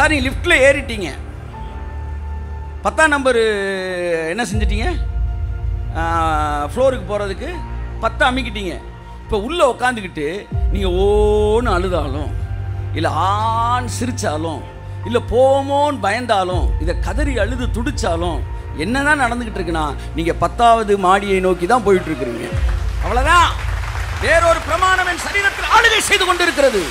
sir நீங்கள் லிஃப்ட்டில் ஏறிட்டீங்க பத்தாம் number என்ன செஞ்சிட்டீங்க ஃப்ளோருக்கு போகிறதுக்கு பத்தை அமுக்கிட்டீங்க இப்போ உள்ளே உட்காந்துக்கிட்டு நீங்கள் ஓன்னு அழுதாலும் இல்லை ஆண் சிரிச்சாலும் இல்லை போமோன்னு பயந்தாலும் இதை கதறி அழுது துடிச்சாலும் என்னதான் நடந்துக்கிட்டு இருக்குன்னா நீங்கள் பத்தாவது மாடியை நோக்கி தான் போயிட்டு இருக்கிறீங்க அவ்வளோதான் வேறொரு பிரமாணம் என் சரீரத்தில் ஆளுகை செய்து கொண்டிருக்கிறது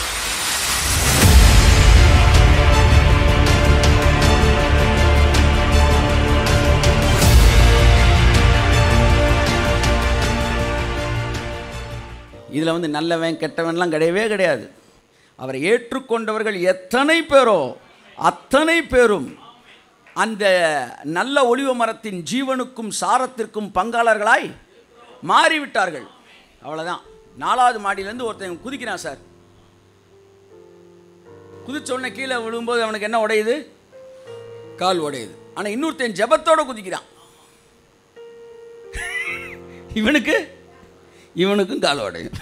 இதில் வந்து நல்லவன் கெட்டவன்லாம் கிடையவே கிடையாது அவரை ஏற்றுக்கொண்டவர்கள் எத்தனை பேரோ அத்தனை பேரும் அந்த நல்ல ஒளிவ மரத்தின் ஜீவனுக்கும் சாரத்திற்கும் பங்காளர்களாய் மாறிவிட்டார்கள் அவ்வளோதான் நாலாவது மாடியிலேருந்து ஒருத்தன் குதிக்கிறான் சார் குதிச்ச உடனே கீழே விழும்போது அவனுக்கு என்ன உடையுது கால் உடையுது ஆனால் இன்னொருத்தன் ஜெபத்தோட குதிக்கிறான் இவனுக்கு இவனுக்கும் கால் உடையும்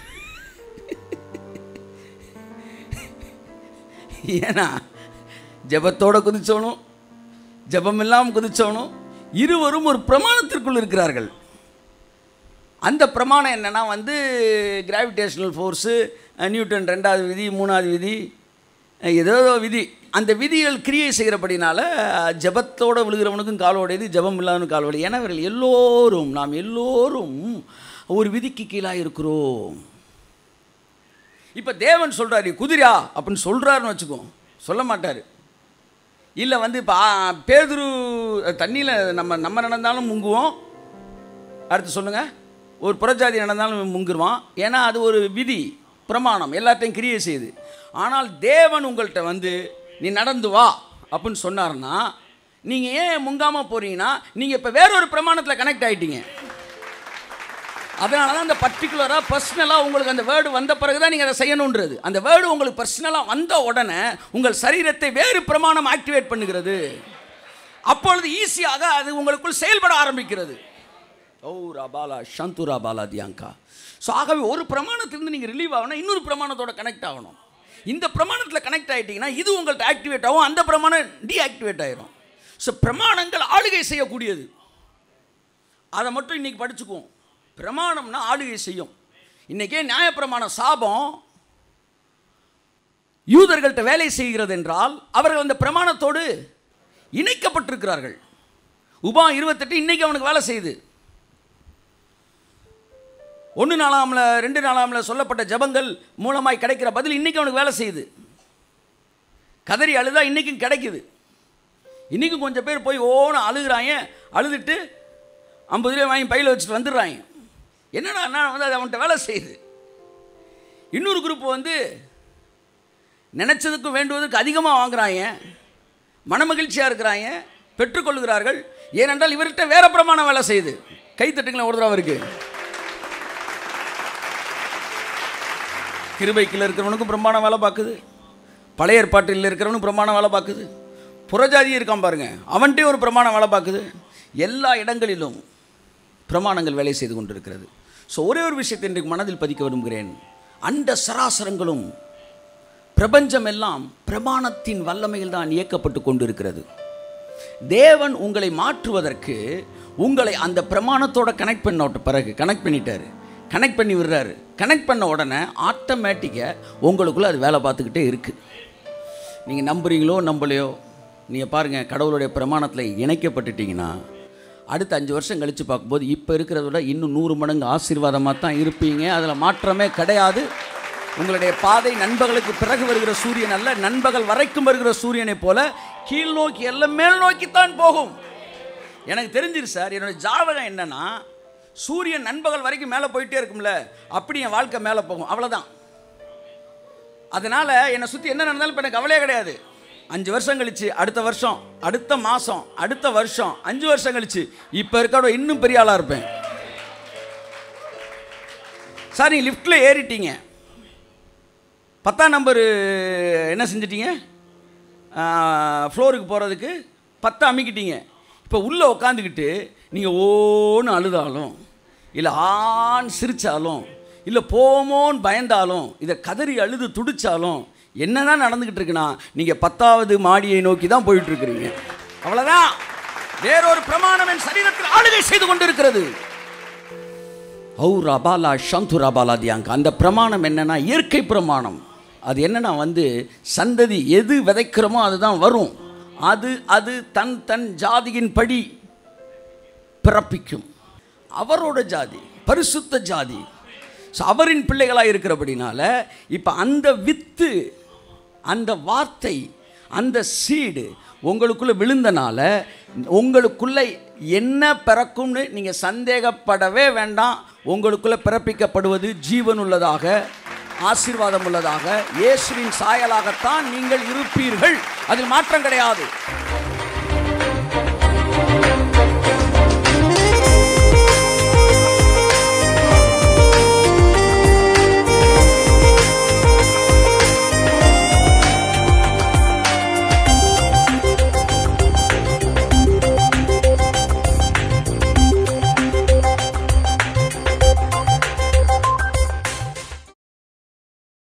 ஏன்னா ஜெபத்தோட குதிச்சவனும் ஜெபம் இல்லாமல் குதிச்சவனும் இருவரும் ஒரு பிரமாணத்திற்குள் இருக்கிறார்கள் அந்த பிரமாணம் என்னன்னா வந்து கிராவிடேஷனல் ஃபோர்ஸு நியூட்டன் ரெண்டாவது விதி மூணாவது விதி ஏதோ விதி அந்த விதிகள் கிரியை செய்கிறபடினால ஜெபத்தோடு விழுகிறவனுக்கும் கால் உடையுது ஜெபம் இல்லாதவனுக்கும் கால் உடையுது ஏன்னா இவர்கள் எல்லோரும் நாம் எல்லோரும் ஒரு விதிக்கு கீழாக இருக்கிறோம் இப்போ தேவன் சொல்கிறாரு குதிரா அப்படின்னு சொல்கிறாருன்னு வச்சுக்கோ சொல்ல மாட்டார் இல்லை வந்து இப்போ பேதுரு தண்ணியில் நம்ம நம்ம நடந்தாலும் முங்குவோம் அடுத்து சொல்லுங்கள் ஒரு புறஜாதி நடந்தாலும் முங்கிருவான் ஏன்னா அது ஒரு விதி பிரமாணம் எல்லாத்தையும் கிரியை செய்யுது ஆனால் தேவன் உங்கள்கிட்ட வந்து நீ நடந்து வா அப்படின்னு சொன்னார்னா நீங்கள் ஏன் முங்காமல் போகிறீங்கன்னா நீங்கள் இப்போ வேறொரு பிரமாணத்தில் கனெக்ட் ஆகிட்டீங்க அதனால தான் அந்த பர்டிகுலராக பர்சனலாக உங்களுக்கு அந்த வேர்டு வந்த பிறகு தான் நீங்கள் அதை செய்யணுன்றது அந்த வேர்டு உங்களுக்கு பர்சனலாக வந்த உடனே உங்கள் சரீரத்தை வேறு பிரமாணம் ஆக்டிவேட் பண்ணுகிறது அப்பொழுது ஈஸியாக அது உங்களுக்குள் செயல்பட ஆரம்பிக்கிறது ஓ ராபாலா சந்துரா பாலா தியாங்கா ஸோ ஆகவே ஒரு பிரமாணத்திலிருந்து நீங்கள் ரிலீவ் ஆகணும் இன்னொரு பிரமாணத்தோட கனெக்ட் ஆகணும் இந்த பிரமாணத்தில் கனெக்ட் ஆகிட்டீங்கன்னா இது உங்கள்கிட்ட ஆக்டிவேட் ஆகும் அந்த பிரமாணம் டீஆக்டிவேட் ஆயிரும் ஸோ பிரமாணங்கள் ஆளுகை செய்யக்கூடியது அதை மட்டும் இன்றைக்கி படிச்சுக்குவோம் பிரமாணம்னா ஆளுகை செய்யும் இன்றைக்கே நியாயப்பிரமாண சாபம் யூதர்கள்ட்ட வேலை செய்கிறது என்றால் அவர்கள் அந்த பிரமாணத்தோடு இணைக்கப்பட்டிருக்கிறார்கள் உபா இருபத்தெட்டு இன்னைக்கு அவனுக்கு வேலை செய்யுது ஒன்று நாளாமில் ரெண்டு நாளாமில் சொல்லப்பட்ட ஜபங்கள் மூலமாய் கிடைக்கிற பதில் இன்னைக்கு அவனுக்கு வேலை செய்யுது கதறி அழுதா இன்றைக்கும் கிடைக்குது இன்றைக்கும் கொஞ்சம் பேர் போய் ஓன அழுகுறாங்க அழுதுட்டு ஐம்பது ரூபாய் வாங்கி பையில் வச்சுட்டு வந்துடுறாங்க என்னடா நான் வந்து அது அவன்கிட்ட வேலை செய்யுது இன்னொரு குரூப் வந்து நினச்சதுக்கும் வேண்டுவதற்கு அதிகமாக வாங்குறாங்க மனமகிழ்ச்சியாக இருக்கிறாங்க பெற்றுக்கொள்கிறார்கள் ஏனென்றால் இவர்கிட்ட வேற பிரமாணம் வேலை செய்யுது கை தட்டுங்களேன் ஒரு தடவை இருக்கு கிருபைக்கில் இருக்கிறவனுக்கும் பிரமாணம் வேலை பார்க்குது பழைய ஏற்பாட்டில் இருக்கிறவனுக்கும் பிரமாணம் வேலை பார்க்குது புறஜாதி இருக்கான் பாருங்க அவன்கிட்டே ஒரு பிரமாணம் வேலை பார்க்குது எல்லா இடங்களிலும் பிரமாணங்கள் வேலை செய்து கொண்டிருக்கிறது ஸோ ஒரே ஒரு விஷயத்தை இன்றைக்கு மனதில் பதிக்க விரும்புகிறேன் அண்ட சராசரங்களும் பிரபஞ்சம் எல்லாம் பிரமாணத்தின் வல்லமையில் தான் இயக்கப்பட்டு கொண்டிருக்கிறது தேவன் உங்களை மாற்றுவதற்கு உங்களை அந்த பிரமாணத்தோட கனெக்ட் பண்ண பிறகு கனெக்ட் பண்ணிட்டாரு கனெக்ட் பண்ணி விடுறாரு கனெக்ட் பண்ண உடனே ஆட்டோமேட்டிக்காக உங்களுக்குள்ளே அது வேலை பார்த்துக்கிட்டே இருக்குது நீங்கள் நம்புறீங்களோ நம்பலையோ நீங்கள் பாருங்கள் கடவுளுடைய பிரமாணத்தில் இணைக்கப்பட்டுட்டீங்கன்னா அடுத்த அஞ்சு வருஷம் கழித்து பார்க்கும்போது இப்போ இருக்கிறத விட இன்னும் நூறு மடங்கு ஆசீர்வாதமாக தான் இருப்பீங்க அதில் மாற்றமே கிடையாது உங்களுடைய பாதை நண்பகலுக்கு பிறகு வருகிற சூரியன் அல்ல நண்பகல் வரைக்கும் வருகிற சூரியனைப் போல கீழ் நோக்கி எல்லாம் மேல் நோக்கித்தான் போகும் எனக்கு தெரிஞ்சிரு சார் என்னோட ஜாதகம் என்னன்னா சூரியன் நண்பகல் வரைக்கும் மேலே போயிட்டே இருக்கும்ல அப்படி என் வாழ்க்கை மேலே போகும் அவ்வளோதான் அதனால் என்னை சுற்றி என்ன நடந்தாலும் இப்போ எனக்கு கவலையே கிடையாது அஞ்சு வருஷம் கழிச்சு அடுத்த வருஷம் அடுத்த மாதம் அடுத்த வருஷம் அஞ்சு வருஷம் கழிச்சு இப்போ இருக்கிற இன்னும் பெரிய ஆளாக இருப்பேன் சார் நீங்கள் லிஃப்ட்டில் ஏறிட்டீங்க பத்தாம் நம்பரு என்ன செஞ்சிட்டீங்க ஃப்ளோருக்கு போகிறதுக்கு பத்தை அமுக்கிட்டீங்க இப்போ உள்ளே உட்காந்துக்கிட்டு நீங்கள் ஓன்னு அழுதாலும் இல்லை ஆண் சிரித்தாலும் இல்லை போமோன்னு பயந்தாலும் இதை கதறி அழுது துடிச்சாலும் என்னதான் நடந்துக்கிட்டு இருக்குன்னா நீங்கள் பத்தாவது மாடியை நோக்கி தான் போயிட்டு இருக்கிறீங்க அவ்வளோதான் வேறொரு பிரமாணம் என் சரீரத்தில் ஆளுகை செய்து கொண்டிருக்கிறது ஔ ரபாலா ஷந்து ரபாலா தியாங்க அந்த பிரமாணம் என்னன்னா இயற்கை பிரமாணம் அது என்னன்னா வந்து சந்ததி எது விதைக்கிறோமோ அதுதான் வரும் அது அது தன் தன் ஜாதியின் படி பிறப்பிக்கும் அவரோட ஜாதி பரிசுத்த ஜாதி ஸோ அவரின் பிள்ளைகளாக இருக்கிறபடினால இப்போ அந்த வித்து அந்த வார்த்தை அந்த சீடு உங்களுக்குள்ளே விழுந்தனால உங்களுக்குள்ளே என்ன பிறக்கும்னு நீங்கள் சந்தேகப்படவே வேண்டாம் உங்களுக்குள்ளே பிறப்பிக்கப்படுவது ஜீவனுள்ளதாக ஆசீர்வாதம் உள்ளதாக இயேசுவின் சாயலாகத்தான் நீங்கள் இருப்பீர்கள் அதில் மாற்றம் கிடையாது